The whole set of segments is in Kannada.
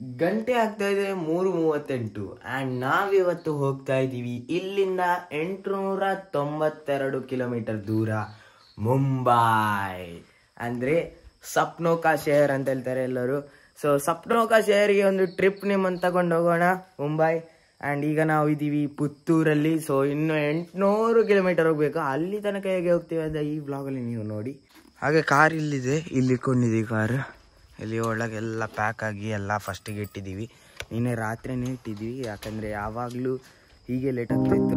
ಗಂಟೆ ಆಗ್ತಾ ಇದೆ ಮೂರು ಮೂವತ್ತೆಂಟು ಆ್ಯಂಡ್ ನಾವಿವತ್ತು ಹೋಗ್ತಾ ಇದ್ದೀವಿ ಇಲ್ಲಿಂದ ಎಂಟುನೂರ ತೊಂಬತ್ತೆರಡು ಕಿಲೋಮೀಟರ್ ದೂರ ಮುಂಬೈ ಅಂದರೆ ಸಪ್ನೋಕಾ ಶಹರ್ ಅಂತ ಹೇಳ್ತಾರೆ ಎಲ್ಲರೂ ಸೊ ಸಪ್ನೋಕಾ ಶಹರ್ಗೆ ಒಂದು ಟ್ರಿಪ್ ನಿಮ್ಮನ್ನು ತಗೊಂಡು ಹೋಗೋಣ ಮುಂಬೈ ಆ್ಯಂಡ್ ಈಗ ನಾವು ಇದ್ದೀವಿ ಪುತ್ತೂರಲ್ಲಿ ಸೊ ಇನ್ನು ಎಂಟುನೂರು ಕಿಲೋಮೀಟರ್ ಹೋಗ್ಬೇಕು ಅಲ್ಲಿ ತನಕ ಹೇಗೆ ಹೋಗ್ತೀವಿ ಅಂತ ಈ ಬ್ಲಾಗಲ್ಲಿ ನೀವು ನೋಡಿ ಹಾಗೆ ಕಾರ್ ಇಲ್ಲಿದೆ ಇಲ್ಲಿ ಇಟ್ಕೊಂಡಿದ್ದೀವಿ ಕಾರ್ ಇಲ್ಲಿ ಒಳಗೆಲ್ಲ ಪ್ಯಾಕ್ ಆಗಿ ಎಲ್ಲ ಫಸ್ಟಿಗೆ ಇಟ್ಟಿದ್ದೀವಿ ನಿನ್ನೆ ರಾತ್ರಿನೇ ಇಟ್ಟಿದ್ದೀವಿ ಯಾಕಂದರೆ ಯಾವಾಗಲೂ ಹೀಗೆ ಲೇಟ್ ಆಗ್ತಾಯಿತ್ತು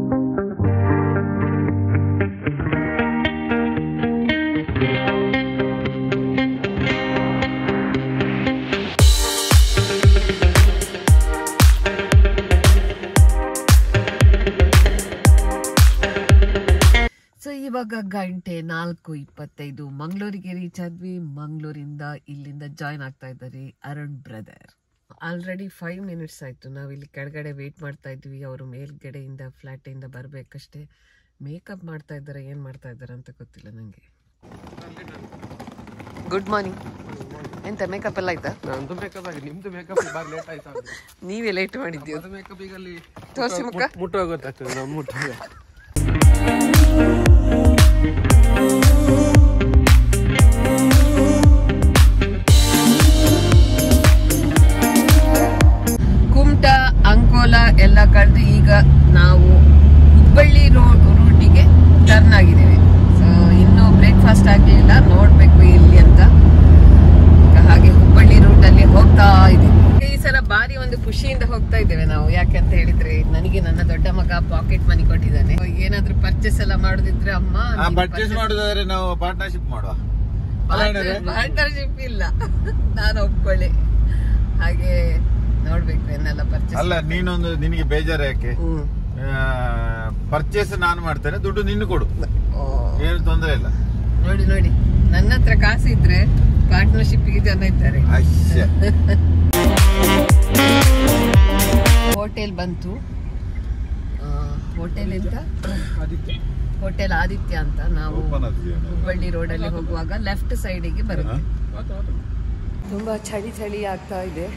ಸೊ ಇವಾಗ ಗಂಟೆ ನಾಲ್ಕು ಇಪ್ಪತ್ತೈದು ಮಂಗಳೂರಿಗೆ ರೀಚ್ ಆದ್ವಿ ಮಂಗಳೂರಿಂದ ಇಲ್ಲಿಂದ ಜಾಯ್ನ್ ಆಗ್ತಾ ಇದ್ದಾರೆ Arun brother already five minutes ಆಯ್ತು ನಾವು ಇಲ್ಲಿ ಕೆಳಗಡೆ ವೇಟ್ ಮಾಡ್ತಾ ಇದ್ವಿ ಅವರು ಮೇಲ್ಗಡೆಯಿಂದ ಫ್ಲಾಟ್ ಇಂದ ಬರ್ಬೇಕಷ್ಟೇ ಮೇಕಪ್ ಮಾಡ್ತಾ ಇದ್ದಾರೆ ಏನ್ ಮಾಡ್ತಾ ಇದ್ದಾರೆ ಅಂತ ಗೊತ್ತಿಲ್ಲ ನಂಗೆ ಗುಡ್ ಮಾರ್ನಿಂಗ್ ಎಂತ ಮೇಕಪ್ ಎಲ್ಲ ಆಯ್ತಾ ನಂದು ಮೇಕಪ್ ಆಗಿ ನಿಮ್ದು ಮೇಕಪ್ ಬಾರಿ ಲೇಟ್ ಆಯ್ತಾ ನೀವೇ ಲೇಟ್ ಮಾಡಿದ್ದೀವಿ ಅದು ಮೇಕಪ್ ಈಗ ಅಲ್ಲಿ ತೋರಿಸಿ ಮುಖ ಮುಟ್ಟುವಾಗ ಗೊತ್ತಾಗ್ತದೆ ನಾವು ಮುಟ್ಟುವಾಗ ಕುಮಟ ಅಂಕೋಲ ಎಲ್ಲ ಕಳೆದು ಈಗ ನಾವು ಹುಬ್ಬಳ್ಳಿ ರೋಡ್ ರೂಟಿಗೆ ಟರ್ನ್ ಆಗಿದ್ದೇವೆ ಸೊ ಇನ್ನೂ ಬ್ರೇಕ್ಫಾಸ್ಟ್ ಆಗಲಿಲ್ಲ ನೋಡಬೇಕು ಇಲ್ಲಿ ಅಂತ ಈಗ ಹಾಗೆ ಹುಬ್ಬಳ್ಳಿ ರೂಟಲ್ಲಿ ಹೋಗ್ತಾ ಇದ್ದೀವಿ ಈ ಸಲ ಬಾರಿ ಒಂದು ಖುಷಿಯಿಂದ ಹೋಗ್ತಾ ಇದ್ದೇವೆ ನಾವು ಯಾಕೆ ಅಂತ ಹೇಳಿದ್ರೆ ನನಗೆ ನನ್ನ ದೊಡ್ಡ ಮಗ ಪಾಕೆಟ್ ಮನಿ ಕೊಟ್ಟಿದ್ದಾನೆ ಏನಾದ್ರೂ ಪರ್ಚೇಸ್ ಎಲ್ಲ ಮಾಡುದಿದ್ರೆ ಅಮ್ಮ ಪರ್ಚೇಸ್ ಮಾಡುದಾದ್ರೆ ನಾವು ಪಾರ್ಟ್ನರ್ಶಿಪ್ ಮಾಡುವ ಪಾರ್ಟ್ನರ್ಶಿಪ್ ಇಲ್ಲ ನಾನು ಒಪ್ಕೊಳ್ಳಿ ಹಾಗೆ ನೋಡ್ಬೇಕು ಏನೆಲ್ಲ ಪರ್ಚೇಸ್ ಅಲ್ಲ ನೀನೊಂದು ನಿನಗೆ ಬೇಜಾರು ಯಾಕೆ ಹ್ಮ್ ಪರ್ಚೇಸ್ ನಾನು ಮಾಡ್ತೇನೆ ದುಡ್ಡು ನಿನ್ನ ಕೊಡು ಓ, ಏನು ತೊಂದರೆ ಇಲ್ಲ ನೋಡಿ ನೋಡಿ ನನ್ನ ಹತ್ರ ಕಾಸು ಇದ್ರೆ ಪಾರ್ಟ್ನರ್ಶಿಪ್ ಗೆ ಜನ ಇದ್ದಾರೆ ಅಶ್ಯ ಹೋಟೆಲ್ ಬಂತು ಹೋಟೆಲ್ ಎಂತ ಹೋಟೆಲ್ ಆದಿತ್ಯ ಅಂತ ನಾವು ಹುಬ್ಬಳ್ಳಿ ರೋಡಲ್ಲಿ ಹೋಗುವಾಗ ಲೆಫ್ಟ್ ಸೈಡಿಗೆ ಬರುತ್ತೆ ತುಂಬಾ ಚಳಿ ಚಳಿ ಆಗ್ತಾ ಇದೆ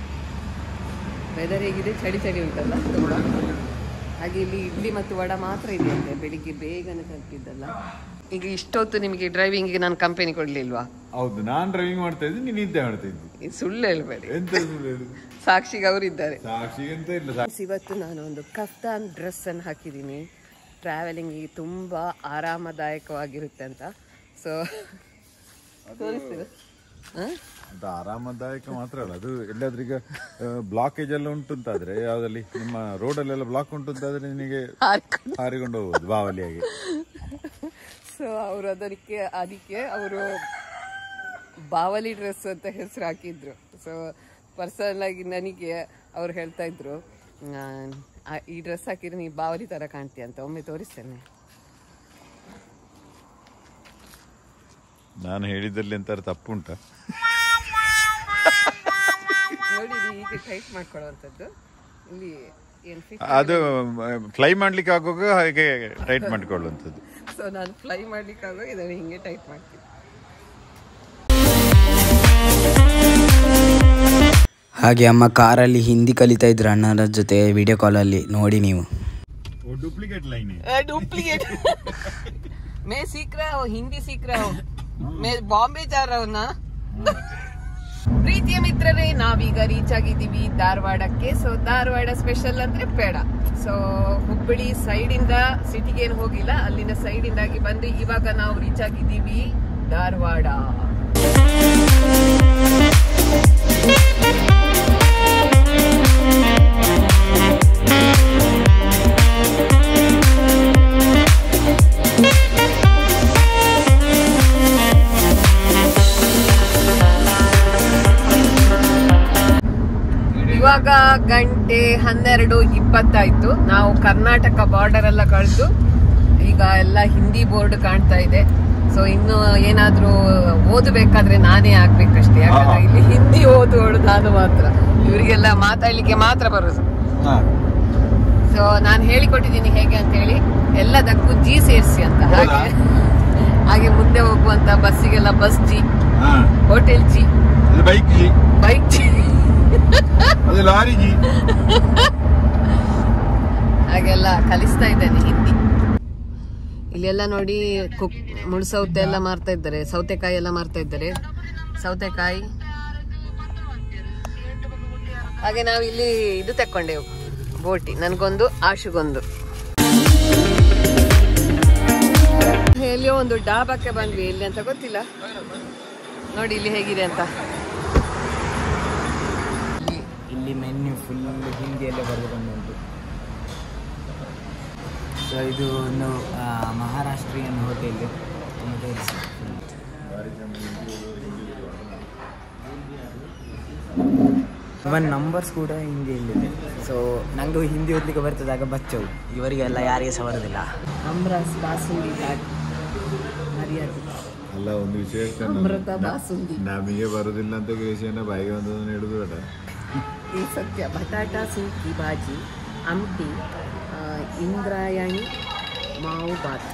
ವೆದರ್ ಹೇಗಿದೆ ಚಳಿ ಚಳಿ ಉಂಟಲ್ಲ ಹಾಗೆ ಇಲ್ಲಿ ಇಡ್ಲಿ ಮತ್ತು ವಡ ಮಾತ್ರ ಇದೆಯಂತೆ ಬೆಳಿಗ್ಗೆ ಬೇಗನೆ ತಲುಪಿದ್ದಲ್ಲ ಈಗ ಇಷ್ಟೊತ್ತು ನಿಮಗೆ ಡ್ರೈವಿಂಗಿಗೆ ನಾನು ಕಂಪನಿ ಕೊಡ್ಲಿಲ್ವಾ ಹೌದು ನಾನ್ ಡ್ರೈವಿಂಗ್ ಮಾಡ್ತಾ ಇದ್ದೀನಿ ನೀನ್ ನಿದ್ದೆ ಮಾಡ್ತಾ ಇದ್ದೀನಿ ಇದು ಸುಳ್ಳು ಹೇಳ್ಬೇಡಿ ಎಂತ ಸುಳ್ಳು ಹೇಳುದು? ಸಾಕ್ಷಿಗೆ ಅವರಿದ್ದಾರೆ ಸಾಕ್ಷಿ ಎಂತ ಇಲ್ಲ ಸಾ- ಇವತ್ತು ನಾನು ಒಂದು ಕಫ್ತಾನ್ ಡ್ರೆಸ್ ಅನ್ನು ಹಾಕಿದ್ದೀನಿ ಟ್ರಾವೆಲಿಂಗಿಗೆ ತುಂಬ ಆರಾಮದಾಯಕವಾಗಿರುತ್ತೆ ಅಂತ ಸೊ ತೋರಿಸ್ತೀರ ಅದು ಆರಾಮದಾಯಕ ಮಾತ್ರ ಅಲ್ಲ ಅದು ಎಲ್ಲಾದ್ರೂ ಈಗ ಬ್ಲಾಕೇಜ್ ಎಲ್ಲ ಉಂಟು ಅಂತಾದ್ರೆ ಯಾವ್ದಲ್ಲಿ ನಿಮ್ಮ ರೋಡ್ ಅಲ್ಲೆಲ್ಲ ಬ್ಲಾಕ್ ಉಂಟು ಅಂತಾದ್ರೆ ನಿನಗೆ ಹಾರಿಕೊಂಡು ಹೋಗ್ಬೋದು ಬಾವಲಿಯಾಗಿ ಸೊ ಅವರು ಅದಕ್ಕೆ ಅದಕ್ಕೆ ಅವರು ಬಾವಲಿ ಡ್ರೆಸ್ ಅಂತ ಹೆಸರು ಹಾಕಿದ್ರು ಸೊ ಪರ್ಸನಲ್ ಆಗಿ ನನಗೆ ಅವ್ರು ಹೇಳ್ತಾ ಇದ್ರು ಆ, ಆ- ಈ ಡ್ರೆಸ್ ಹಾಕಿದ್ರೆ ನೀ ಬಾವಲಿ ತರ ಕಾಣ್ತೀಯ ಅಂತ ಒಮ್ಮೆ ತೋರಿಸ್ತೇನೆ ನಾನು ಹೇಳಿದಲ್ಲಿ ಎಂತ ತಪ್ಪುಂಟ ನೋಡಿ ಇದು ಹೀಗೆ ಟೈಟ್ ಮಾಡ್ಕೊಳ್ಳುವಂಥದ್ದು ಇಲ್ಲಿ ಏನು ಫಿಟ್ ಅದು ಫ್ಲೈ ಮಾಡ್ಲಿಕ್ಕೆ ಆಗುವಾಗ ಹಾಗೆ ಟೈಟ್ ಮಾಡಿಕೊಳ್ಳುವಂಥದ್ದು ಸೊ ನಾನು ಫ್ಲೈ ಮಾಡ್ಲಿಕ್ಕಾಗೋ ಇದನ್ನು ಹಿಂಗೆ ಟೈಟ್ ಮಾಡ್ತೀನಿ ಹಾಗೆ ಅಮ್ಮ ಕಾರಲ್ಲಿ ಹಿಂದಿ ಕಲಿತಾ ಇದ್ರು ಅಣ್ಣನ ಜೊತೆ ವಿಡಿಯೋ ಕಾಲಲ್ಲಿ ನೋಡಿ ನೀವು डुप्लीकेट लाइन है डुप्लीकेट मैं सीख रहा हूँ हिंदी सीख रहा हूँ मैं ಬಾಂಬೆ जा रहा हूँ ना ಪ್ರೀತಿಯ ಮಿತ್ರರೇ ನಾವೀಗ ರೀಚ್ ಆಗಿದ್ದೀವಿ ಧಾರವಾಡಕ್ಕೆ ಸೊ ಧಾರವಾಡ ಸ್ಪೆಷಲ್ ಅಂದ್ರೆ ಪೇಡ ಸೊ ಹುಬ್ಬಳ್ಳಿ ಸೈಡ್ ಇಂದ ಸಿಟಿಗೆ ಏನು ಹೋಗಿಲ್ಲ ಅಲ್ಲಿನ ಸೈಡ್ ಇಂದಾಗಿ ಬಂದು ಇವಾಗ ನಾವು ರೀಚ್ ಆಗಿದ್ದೀವಿ ಧಾರವಾಡ ಇವಾಗ ಗಂಟೆ ಹನ್ನೆರಡು ಇಪ್ಪತ್ತಾಯ್ತು ನಾವು ಕರ್ನಾಟಕ ಬಾರ್ಡರ್ ಎಲ್ಲ ಕಳೆದು ಈಗ ಎಲ್ಲ ಹಿಂದಿ ಬೋರ್ಡ್ ಕಾಣ್ತಾ ಇದೆ ಸೊ ಇನ್ನು ಏನಾದ್ರೂ ಓದಬೇಕಾದ್ರೆ ನಾನೇ ಆಗ್ಬೇಕಷ್ಟೇ ಯಾಕಂದ್ರೆ ಇಲ್ಲಿ ಹಿಂದಿ ಓದೋಳು ನಾನು ಮಾತ್ರ ಇವರಿಗೆಲ್ಲ ಮಾತಾಡ್ಲಿಕ್ಕೆ ಮಾತ್ರ ಬರೋದು ಸೊ ನಾನು ಹೇಳಿಕೊಟ್ಟಿದ್ದೀನಿ ಹೇಗೆ ಅಂತ ಹೇಳಿ ಎಲ್ಲದಕ್ಕೂ ಜಿ ಸೇರಿಸಿ ಅಂತ ಹಾಗೆ ಹಾಗೆ ಮುಂದೆ ಹೋಗುವಂತ ಬಸ್ಸಿಗೆಲ್ಲ ಬಸ್ ಜಿ ಹಾ ಹೋಟೆಲ್ ಜಿ ಇದು ಬೈಕ್ ಬೈಕ್ ಜಿ ಲಾರಿಜಿ ಹಾಗೆಲ್ಲ ಕಲಿಸ್ತಾ ಇದ್ದೇನೆ ಹಿಂದಿ ಇಲ್ಲೆಲ್ಲ ನೋಡಿ ಕುಕ್ ಮುಳ್ಸೌತೆ ಎಲ್ಲ ಮಾರ್ತಾ ಇದ್ದಾರೆ ಸೌತೆಕಾಯಿ ಎಲ್ಲ ಮಾರ್ತಾ ಇದ್ದಾರೆ ಸೌತೆಕಾಯಿ ಹಾಗೆ ನಾವು ಇಲ್ಲಿ ಇದು ತಕೊಂಡೆವು ಬೋಟಿ ನನ್ಗೊಂದು ಆಶುಗೊಂದು ಎಲ್ಲಿಯೋ ಒಂದು ಡಾಬಾಕ್ಕೆ ಬಂದ್ವಿ ಎಲ್ಲಿ ಅಂತ ಗೊತ್ತಿಲ್ಲ ನೋಡಿ ಇಲ್ಲಿ ಹೇಗಿದೆ ಅಂತ ಇಲ್ಲಿ- ಇಲ್ಲಿ ಮೆನ್ಯು ಫುಲ್ ಹಿಂದಿಯಲ್ಲೇ ಬರೆದುಕೊಂಡುಂಟು ಸೊ ಇದು ಒಂದು ಆ, ಮಹಾರಾಷ್ಟ್ರೀಯನ್ ಹೋಟೆಲ್ ತೋರಿಸಿ ಇವನ್ ನಂಬರ್ಸ್ ಕೂಡ ಹಿಂದಿಯಲ್ಲಿದೆ ಸೊ ನಂಗೂ ಹಿಂದಿ ಓದ್ಲಿಕ್ಕೆ ಬರ್ತದಾಗ ಬಚ್ಚವು ಇವರಿಗೆಲ್ಲ ಯಾರಿಗೆ ಸಹ ಬರೋದಿಲ್ಲ ಅಮ್ರಸ್ ಬಾಸುಂಡಿ ಮರ್ಯಾದೆ ಅಲ್ಲ ಒಂದು ವಿಷಯ ಅಮೃತ ಬಾಸುಂಡಿ ನಮಗೆ ಬರುದಿಲ್ಲ ಅಂತ ವಿಷಯನ ಬಾಯಿಗೆ ಒಂದೊಂದು ಹಿಡಿದು ಬೇಡ ಈ ಸತ್ಯ ಬಟಾಟಾ ಸೂಕಿ ಬಾಜಿ ಆಮ್ಟಿ ಆ, ಇಂದ್ರಾಯಣಿ ಮಾವು ಬಾತ್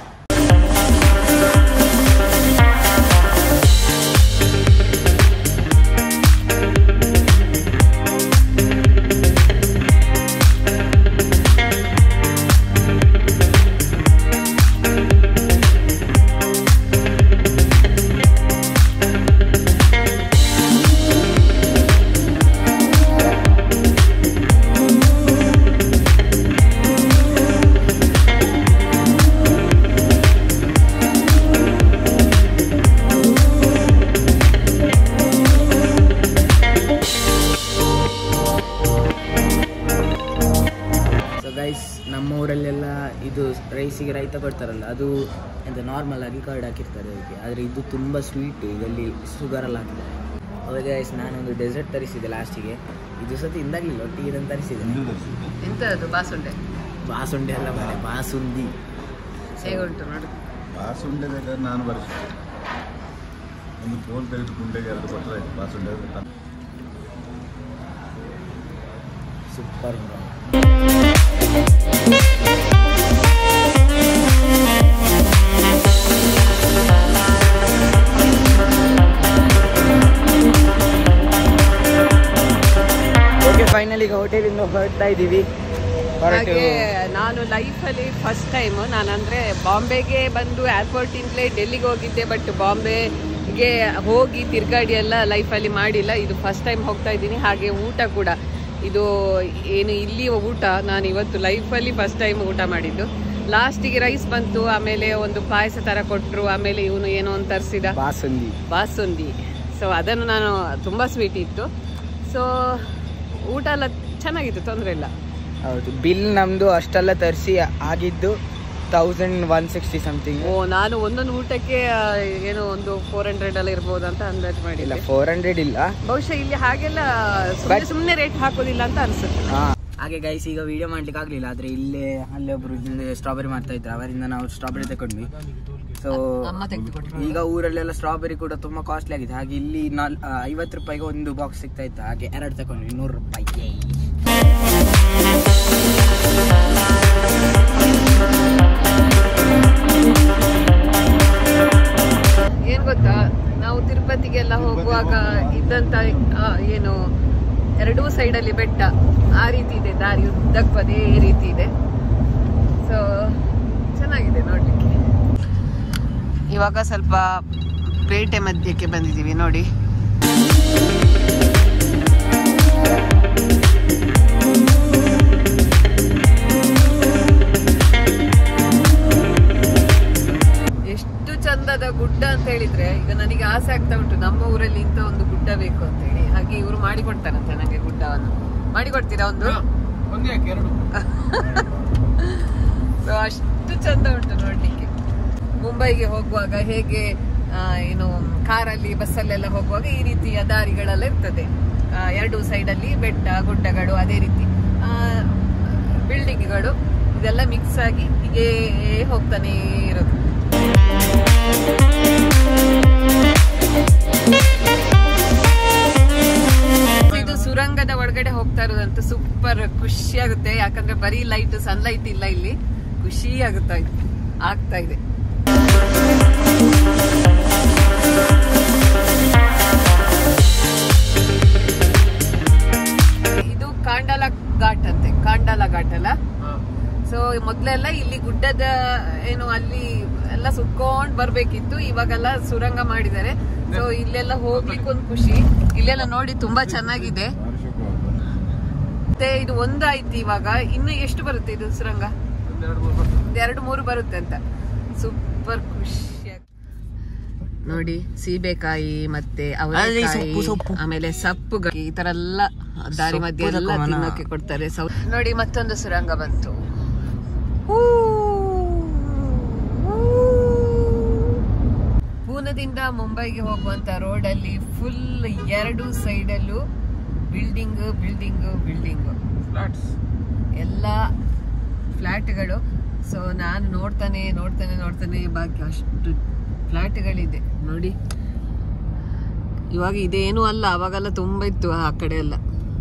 ಸೊ ಗೈಸ್ ನಮ್ಮ ಊರಲ್ಲೆಲ್ಲ ಇದು ರೈಸಿಗೆ ರೈತ ಕೊಡ್ತಾರಲ್ಲ ಅದು ಎಂತ ನಾರ್ಮಲ್ ಆಗಿ ಕರ್ಡ್ ಹಾಕಿರ್ತಾರೆ ಅದಕ್ಕೆ ಆದರೆ ಇದು ತುಂಬ ಸ್ವೀಟ್ ಇದರಲ್ಲಿ ಶುಗರ್ ಎಲ್ಲ ಹಾಕಿದ್ದಾರೆ ಹೌದು ಗೈಸ್ ನಾನೊಂದು ಡೆಸರ್ಟ್ ತರಿಸಿದೆ ಲಾಸ್ಟಿಗೆ ಇದು ಸತಿ ಇಂದಾಗಲಿಲ್ಲ ಒಟ್ಟಿಗೆ ಇದನ್ನು ತರಿಸಿದೆ ಎಂತ ಅದು ಬಾಸುಂಡೆ ಬಾಸುಂಡೆ ಎಲ್ಲ ಮಾರೆ ಬಾಸುಂದಿ ಹೇಗುಂಟು ನೋಡು ಬಾಸುಂಡೆ ಬೇಕಾದ್ರೆ ನಾನು ಬರೆಸ್ತೇನೆ ಒಂದು ಫೋನ್ ತೆಗೆದು ಗುಂಡೆಗೆ ಎರಡು ಕೊಟ್ಟರೆ ಬಾಸುಂಡೆ ಸೂಪರ್ ಓಕೆ ಫೈನಲ್ ಈಗ ಹೋಟೆಲಿಂದ ಹೊರಡ್ತಾ ಇದ್ದೀವಿ ಹೊರಟು ಹಾಗೆ ನಾನು ಲೈಫಲ್ಲಿ ಫಸ್ಟ್ ಟೈಮ್ ನಾನಂದ್ರೆ ಬಾಂಬೆಗೆ ಬಂದು ಏರ್ಪೋರ್ಟ್ ಇಂದಲೇ ಡೆಲ್ಲಿಗೆ ಹೋಗಿದ್ದೆ ಬಟ್ ಬಾಂಬೆಗೆ ಹೋಗಿ ತಿರ್ಗಾಡಿ ಎಲ್ಲ ಲೈಫಲ್ಲಿ ಮಾಡಿಲ್ಲ ಇದು ಫಸ್ಟ್ ಟೈಮ್ ಹೋಗ್ತಾ ಇದ್ದೀನಿ ಹಾಗೆ ಊಟ ಕೂಡ ಇದು ಏನು ಇಲ್ಲಿ ಊಟ ನಾನು ಇವತ್ತು ಲೈಫಲ್ಲಿ ಫಸ್ಟ್ ಟೈಮ್ ಊಟ ಮಾಡಿದ್ದು ಲಾಸ್ಟಿಗೆ ರೈಸ್ ಬಂತು ಆಮೇಲೆ ಒಂದು ಪಾಯಸ ಥರ ಕೊಟ್ಟರು ಆಮೇಲೆ ಇವನು ಏನೋ ಒಂದು ತರಿಸಿದ ಬಾಸುಂದಿ ಬಾಸುಂದಿ ಸೊ ಅದನ್ನು ನಾನು ತುಂಬ ಸ್ವೀಟ್ ಇತ್ತು ಸೊ ಊಟ ಎಲ್ಲ ಚೆನ್ನಾಗಿತ್ತು ತೊಂದರೆ ಇಲ್ಲ ಹೌದು ಬಿಲ್ ನಮ್ದು ಅಷ್ಟೆಲ್ಲ ತರಿಸಿ ಆಗಿದ್ದು ತೌಸಂಡ್ ಒನ್ ಸಿಕ್ಸ್ಟಿ ಸಮಥಿಂಗ್ ಓ ನಾನು ಒಂದೊಂದು ಊಟಕ್ಕೆ ಆ, ಏನೋ ಒಂದು ಫೋರ್ ಹಂಡ್ರೆಡ್ ಎಲ್ಲ ಇರ್ಬೋದು ಅಂತ ಅಂದಾಜು ಇಲ್ಲ ಮಾಡಿಲ್ಲ ಫೋರ್ ಹಂಡ್ರೆಡ್ ಇಲ್ಲ ಬಹುಶಃ ಇಲ್ಲಿ ಹಾಗೆಲ್ಲ ಸುಮ್ಮನೆ But- ಸುಮ್ಮನೆ ರೇಟ್ ಹಾಕೋದಿಲ್ಲ ಅಂತ ಅನ್ಸುತ್ತೆ ಹಾಗೆ ಗೈಸ್ ಈಗ ವಿಡಿಯೋ ಮಾಡ್ಲಿಕ್ಕೆ ಆಗ್ಲಿಲ್ಲ ಆದ್ರೆ ಇಲ್ಲೇ ಅಲ್ಲಿ ಒಬ್ರು ಹಿಂದೆ ಸ್ಟ್ರಾಬೆರಿ ಮಾಡ್ತಾ ಇದ್ರು ಅವರಿಂದ ನಾವು ಸ್ಟ್ರಾಬೆರಿ ತಗೊಂಡ್ವಿ ಸೊ ಅಮ್ಮ ತೆಗೆದುಕೊಟ್ರು ಈಗ ಊರಲ್ಲೆಲ್ಲ ಸ್ಟ್ರಾಬೆರಿ ಕೂಡ ತುಂಬಾ ಕಾಸ್ಟ್ಲಿ ಆಗಿದೆ ಹಾಗೆ ಇಲ್ಲಿ ನಾಲ್ ಐವತ್ತು ರೂಪಾಯಿಗೆ ಒಂದು ಬಾಕ್ಸ್ ಸಿಗ್ತಾ ಇತ್ತು ಹಾಗೆ ಎರಡು ತಗೊಂಡ್ವಿ ನೂರು ರೂಪಾಯಿಗೆ ಏನ್ ಗೊತ್ತಾ ನಾವು ತಿರುಪತಿಗೆಲ್ಲ ಹೋಗುವಾಗ ಇದ್ದಂತ ಆ, ಏನು ಎರಡೂ ಸೈಡಲ್ಲಿ ಬೆಟ್ಟ ಆ ರೀತಿ ಇದೆ ದಾರಿ ಉದ್ದಕ್ಕೂ ಅದೇ ರೀತಿ ಇದೆ ಸೊ ಚೆನ್ನಾಗಿದೆ ನೋಡ್ಲಿಕ್ಕೆ ಇವಾಗ ಸ್ವಲ್ಪ ಪೇಟೆ ಮಧ್ಯಕ್ಕೆ ಬಂದಿದ್ದೀವಿ ನೋಡಿ ಎಷ್ಟು ಚಂದದ ಗುಡ್ಡ ಅಂತ ಹೇಳಿದ್ರೆ ಈಗ ನನಗೆ ಆಸೆ ಆಗ್ತಾ ಉಂಟು ನಮ್ಮ ಊರಲ್ಲಿ ಇಂಥ ಒಂದು ಗುಡ್ಡ ಬೇಕು ಅಂತ ಹೇಳಿ ಹಾಗೆ ಇವರು ಮಾಡಿಕೊಡ್ತಾರಂತೆ ನನಗೆ ಗುಡ್ಡವನ್ನು ಮಾಡಿಕೊಡ್ತೀರಾ ಒಂದು ಒಂದು ಯಾಕೆ ಎರಡು ಸೊ ಅಷ್ಟು ಚಂದ ಉಂಟು ನೋಡ್ಲಿಕ್ಕೆ ಮುಂಬೈಗೆ ಹೋಗುವಾಗ ಹೇಗೆ ಆ, ಏನು ಕಾರಲ್ಲಿ ಬಸ್ಸಲ್ಲೆಲ್ಲ ಹೋಗುವಾಗ ಈ ರೀತಿಯ ದಾರಿಗಳೆಲ್ಲ ಇರ್ತದೆ ಆ, ಎರಡು ಸೈಡಲ್ಲಿ ಬೆಟ್ಟ ಗುಡ್ಡಗಳು ಅದೇ ರೀತಿ ಬಿಲ್ಡಿಂಗ್ಗಳು ಇದೆಲ್ಲ ಮಿಕ್ಸ್ ಆಗಿ ಹೀಗೆ ಹೋಗ್ತಾನೆ ಇರೋದು ಇದು ಸುರಂಗದ ಒಳಗಡೆ ಹೋಗ್ತಾ ಇರೋದಂತ ಸೂಪರ್ ಖುಷಿ ಆಗುತ್ತೆ ಯಾಕಂದ್ರೆ ಬರೀ ಲೈಟ್ ಸನ್ಲೈಟ್ ಇಲ್ಲ ಇಲ್ಲಿ ಖುಷಿ ಆಗುತ್ತಾ ಇದೆ ಆಗ್ತಾ ಇದೆ ಇದು ಸೊ ಮೊದ್ಲೆಲ್ಲ ಇಲ್ಲಿ ಗುಡ್ಡದ ಏನು ಅಲ್ಲಿ ಎಲ್ಲ ಸುತ್ಕೊಂಡ್ ಬರ್ಬೇಕಿತ್ತು ಇವಾಗೆಲ್ಲ ಸುರಂಗ ಮಾಡಿದ್ದಾರೆ ಸೊ ಇಲ್ಲೆಲ್ಲ ಹೋಗ್ಲಿಕ್ಕೆ ಒಂದು ಖುಷಿ ಇಲ್ಲೆಲ್ಲ ನೋಡಿ ತುಂಬಾ ಚೆನ್ನಾಗಿದೆ ಮತ್ತೆ ಇದು ಒಂದಾಯ್ತು ಇವಾಗ ಇನ್ನು ಎಷ್ಟು ಬರುತ್ತೆ ಇದು ಸುರಂಗ ಒಂದ್ ಎರಡು ಮೂರು ಬರುತ್ತೆ ಅಂತ ಸೂಪರ್ ಖುಷಿ ನೋಡಿ ಸೀಬೆಕಾಯಿ ಮತ್ತೆ ಅವರೆಕಾಯಿ ಆಮೇಲೆ ಸಪ್ಪು ಈ ತರ ಎಲ್ಲ ದಾರಿ ಮಧ್ಯೆ ಎಲ್ಲ ತಿನ್ನೋಕೆ ಕೊಡ್ತಾರೆ ಸೌ ನೋಡಿ ಮತ್ತೊಂದು ಸುರಂಗ ಬಂತು ಊ. ಊ. ಪೂನದಿಂದ ಮುಂಬೈಗೆ ಹೋಗುವಂತ ರೋಡ್ ಅಲ್ಲಿ ಫುಲ್ ಎರಡು ಸೈಡ್ ಅಲ್ಲೂ ಬಿಲ್ಡಿಂಗ್ ಬಿಲ್ಡಿಂಗ್ ಬಿಲ್ಡಿಂಗ್ ಫ್ಲಾಟ್ಸ್ ಎಲ್ಲ ಫ್ಲ್ಯಾಟ್ಗಳು ಸೊ ನಾನು ನೋಡ್ತಾನೆ ನೋಡ್ತಾನೆ ನೋಡ್ತಾನೆ ಬಾಕಿ ಅಷ್ಟು ಫ್ಲ್ಯಾಟ್ಗಳಿದೆ ನೋಡಿ ಇವಾಗ ಇದೇನು ಅಲ್ಲ ಅವಾಗೆಲ್ಲ ತುಂಬ ಇತ್ತು ಆ ಕಡೆ ಎಲ್ಲ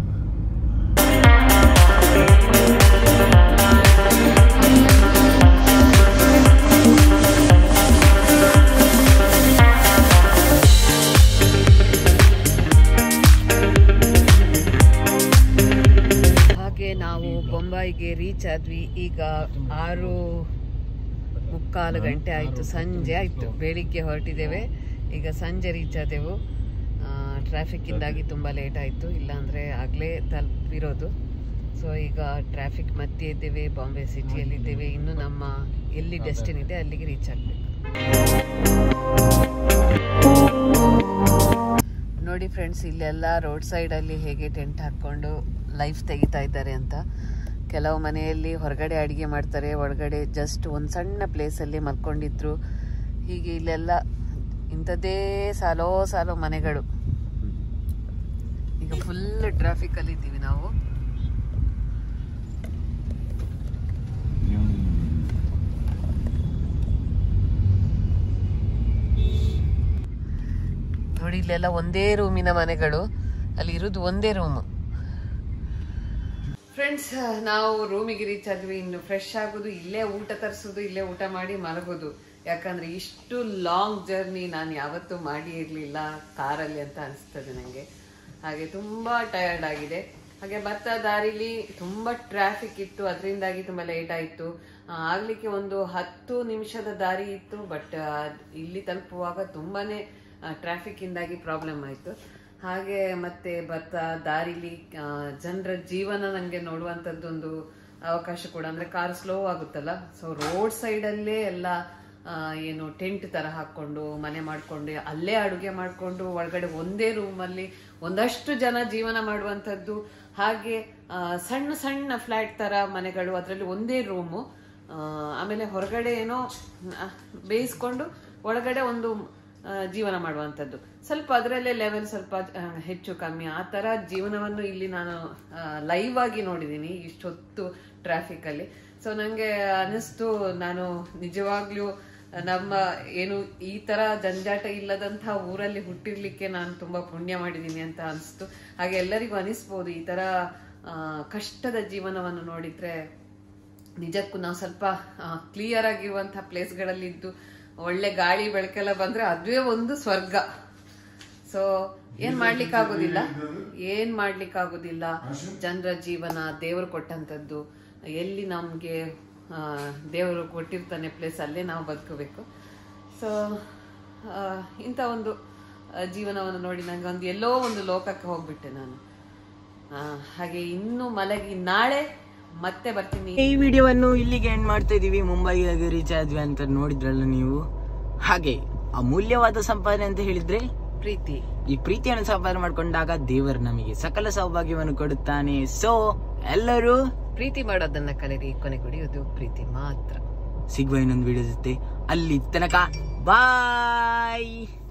ಹಾಗೆ ನಾವು ಬೊಂಬಾಯಿಗೆ ರೀಚ್ ಆದ್ವಿ ಈಗ ಆರು ಮುಕ್ಕಾಲು ಗಂಟೆ ಆಯಿತು ಸಂಜೆ ಆಯಿತು ಬೆಳಿಗ್ಗೆ ಹೊರಟಿದ್ದೇವೆ ಈಗ ಸಂಜೆ ರೀಚ್ ಆದೆವು ಟ್ರಾಫಿಕ್ಕಿಂದಾಗಿ ತುಂಬ ಲೇಟ್ ಆಯಿತು ಇಲ್ಲಾಂದರೆ ಆಗಲೇ ತಲುಪಿರೋದು ಸೊ ಈಗ ಟ್ರಾಫಿಕ್ ಮಧ್ಯೆ ಇದ್ದೇವೆ ಬಾಂಬೆ ಸಿಟಿಯಲ್ಲಿದ್ದೇವೆ ಇನ್ನು ನಮ್ಮ ಎಲ್ಲಿ ಡೆಸ್ಟಿನ್ ಇದೆ ಅಲ್ಲಿಗೆ ರೀಚ್ ಆಗಬೇಕು ನೋಡಿ ಫ್ರೆಂಡ್ಸ್ ಇಲ್ಲೆಲ್ಲ ರೋಡ್ ಸೈಡಲ್ಲಿ ಹೇಗೆ ಟೆಂಟ್ ಹಾಕ್ಕೊಂಡು ಲೈಫ್ ತೆಗಿತಾ ಇದ್ದಾರೆ ಅಂತ ಕೆಲವು ಮನೆಯಲ್ಲಿ ಹೊರಗಡೆ ಅಡಿಗೆ ಮಾಡ್ತಾರೆ ಒಳಗಡೆ ಜಸ್ಟ್ ಒಂದು ಸಣ್ಣ ಪ್ಲೇಸಲ್ಲಿ ಮಲ್ಕೊಂಡಿದ್ರು ಹೀಗೆ ಇಲ್ಲೆಲ್ಲ ಇಂಥದ್ದೇ ಸಾಲೋ ಸಾಲೋ ಮನೆಗಳು ಈಗ ಫುಲ್ ಟ್ರಾಫಿಕಲ್ಲಿ ಇದ್ದೀವಿ ನಾವು ನೋಡಿ ಇಲ್ಲೆಲ್ಲ ಒಂದೇ ರೂಮಿನ ಮನೆಗಳು ಅಲ್ಲಿ ಇರೋದು ಒಂದೇ ರೂಮ್ ಫ್ರೆಂಡ್ಸ್ ನಾವು ರೂಮಿಗೆ ರೀಚ್ ಆದ್ವಿ ಇನ್ನು ಫ್ರೆಶ್ ಆಗೋದು ಇಲ್ಲೇ ಊಟ ತರಿಸೋದು ಇಲ್ಲೇ ಊಟ ಮಾಡಿ ಮಲಗೋದು ಯಾಕಂದ್ರೆ ಇಷ್ಟು ಲಾಂಗ್ ಜರ್ನಿ ನಾನು ಯಾವತ್ತೂ ಮಾಡಿ ಇರಲಿಲ್ಲ ಕಾರಲ್ಲಿ ಅಂತ ಅನಿಸ್ತದೆ ನನಗೆ ಹಾಗೆ ತುಂಬಾ ಟಯರ್ಡ್ ಆಗಿದೆ ಹಾಗೆ ಬರ್ತಾ ದಾರಿಲಿ ತುಂಬಾ ಟ್ರಾಫಿಕ್ ಇತ್ತು ಅದರಿಂದಾಗಿ ತುಂಬಾ ಲೇಟ್ ಆಯಿತು ಆಗ್ಲಿಕ್ಕೆ ಒಂದು ಹತ್ತು ನಿಮಿಷದ ದಾರಿ ಇತ್ತು ಬಟ್ ಇಲ್ಲಿ ತಲುಪುವಾಗ ತುಂಬಾನೇ ಟ್ರಾಫಿಕ್ ಇಂದಾಗಿ ಪ್ರಾಬ್ಲಮ್ ಆಯಿತು ಹಾಗೆ ಮತ್ತೆ ಬರ್ತಾ ದಾರಿಲಿ ಜನರ ಜೀವನ ನನಗೆ ನೋಡುವಂಥದ್ದೊಂದು ಅವಕಾಶ ಕೂಡ ಅಂದ್ರೆ ಕಾರ್ ಸ್ಲೋ ಆಗುತ್ತಲ್ಲ ಸೊ ರೋಡ್ ಸೈಡಲ್ಲೇ ಎಲ್ಲ ಆ, ಏನು ಟೆಂಟ್ ತರ ಹಾಕೊಂಡು ಮನೆ ಮಾಡ್ಕೊಂಡು ಅಲ್ಲೇ ಅಡುಗೆ ಮಾಡ್ಕೊಂಡು ಒಳಗಡೆ ಒಂದೇ ರೂಮಲ್ಲಿ ಒಂದಷ್ಟು ಜನ ಜೀವನ ಮಾಡುವಂಥದ್ದು ಹಾಗೆ ಆ, ಸಣ್ಣ ಸಣ್ಣ ಫ್ಲಾಟ್ ತರ ಮನೆಗಳು ಅದರಲ್ಲಿ ಒಂದೇ ರೂಮು ಆಮೇಲೆ ಹೊರಗಡೆ ಏನೋ ಆ, ಬೇಯಿಸ್ಕೊಂಡು ಒಳಗಡೆ ಒಂದು ಆ, ಜೀವನ ಮಾಡುವಂಥದ್ದು ಸ್ವಲ್ಪ ಅದರಲ್ಲೇ ಲೆವೆಲ್ ಸ್ವಲ್ಪ ಆ, ಹೆಚ್ಚು ಕಮ್ಮಿ ಆ ಥರ ಜೀವನವನ್ನು ಇಲ್ಲಿ ನಾನು ಲೈವ್ ಆಗಿ ನೋಡಿದ್ದೀನಿ ಇಷ್ಟೊತ್ತು ಟ್ರಾಫಿಕ್ ಅಲ್ಲಿ ಸೊ ನನಗೆ ಅನಿಸ್ತು ನಾನು ನಿಜವಾಗ್ಲೂ ನಮ್ಮ ಏನು ಈ ತರ ಜಂಜಾಟ ಇಲ್ಲದಂತಹ ಊರಲ್ಲಿ ಹುಟ್ಟಿರ್ಲಿಕ್ಕೆ ನಾನು ತುಂಬಾ ಪುಣ್ಯ ಮಾಡಿದ್ದೀನಿ ಅಂತ ಅನಿಸ್ತು ಹಾಗೆ ಎಲ್ಲರಿಗೂ ಅನಿಸ್ಬೋದು ಈ ತರ ಆ, ಕಷ್ಟದ ಜೀವನವನ್ನು ನೋಡಿದ್ರೆ ನಿಜಕ್ಕೂ ನಾವು ಸ್ವಲ್ಪ ಕ್ಲಿಯರ್ ಆಗಿರುವಂತಹ ಪ್ಲೇಸ್ಗಳಲ್ಲಿ ಇದ್ದು ಒಳ್ಳೆ ಗಾಳಿ ಬೆಳಕೆಲ್ಲ ಬಂದ್ರೆ ಅದುವೇ ಒಂದು ಸ್ವರ್ಗ ಸೊ ಏನ್ ಮಾಡ್ಲಿಕ್ಕಾಗೋದಿಲ್ಲ ಏನ್ ಮಾಡ್ಲಿಕ್ಕಾಗೋದಿಲ್ಲ ಜನರ ಜೀವನ ದೇವರು ಕೊಟ್ಟಂತದ್ದು ಎಲ್ಲಿ ನಮ್ಗೆ ಆ, ದೇವರು ಕೊಟ್ಟಿರ್ತಾನೆ ಪ್ಲೇಸ್ ಅಲ್ಲೇ ನಾವು ಬದುಕಬೇಕು ಸೊ ಇಂಥ ಒಂದು ಆ, ಜೀವನವನ್ನು ನೋಡಿ ನಂಗೆ ಒಂದು ಎಲ್ಲೋ ಒಂದು ಲೋಕಕ್ಕೆ ಹೋಗ್ಬಿಟ್ಟೆ ನಾನು ಆ, ಹಾಗೆ ಇನ್ನು ಮಲಗಿ ನಾಳೆ ಮತ್ತೆ ಬರ್ತೀನಿ ಈ ವಿಡಿಯೋವನ್ನು ಇಲ್ಲಿಗೆ ಎಂಡ್ ಮಾಡ್ತಾ ಇದೀವಿ ಮುಂಬೈಗೆ ರೀಚ್ ಆದ್ವಿ ಅಂತ ನೋಡಿದ್ರಲ್ಲ ನೀವು ಹಾಗೆ ಅಮೂಲ್ಯವಾದ ಸಂಪಾದನೆ ಅಂತ ಹೇಳಿದ್ರೆ ಪ್ರೀತಿ ಈ ಪ್ರೀತಿಯನ್ನು ಸಂಪಾದನೆ ಮಾಡ್ಕೊಂಡಾಗ ದೇವರು ನಮಗೆ ಸಕಲ ಸೌಭಾಗ್ಯವನ್ನು ಕೊಡುತ್ತಾನೆ ಸೊ ಎಲ್ಲರೂ ಪ್ರೀತಿ ಮಾಡೋದನ್ನ ಕಲಿರಿ ಕೊನೆಗುಡಿಯೋದು ಪ್ರೀತಿ ಮಾತ್ರ ಸಿಗುವ ಇನ್ನೊಂದು ವಿಡಿಯೋ ಜೊತೆ ಅಲ್ಲಿ ತನಕ ಬಾಯ್